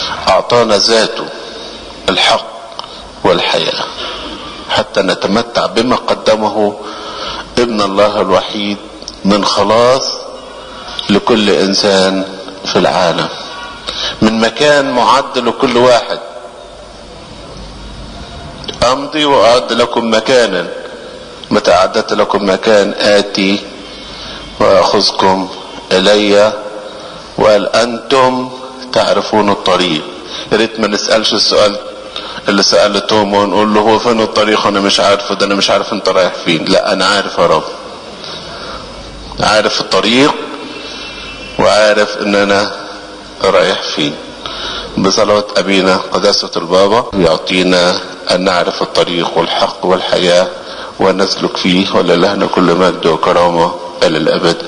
اعطانا ذاته الحق والحياة حتى نتمتع بما قدمه ابن الله الوحيد من خلاص لكل انسان في العالم من مكان معد لكل واحد امضي واعد لكم مكانا متى اعددت لكم مكان اتي واخذكم الي وقال انتم تعرفون الطريق يا ريت ما نسالش السؤال اللي سال توما ونقول له هو فين الطريق انا مش عارفه ده انا مش عارف انت رايح فين لا انا عارف يا رب عارف الطريق وعارف ان انا رايح فين بصلاة أبينا قداسة البابا يعطينا أن نعرف الطريق والحق والحياة ونسلك فيه ولله كل مجد وكرامة إلى الأبد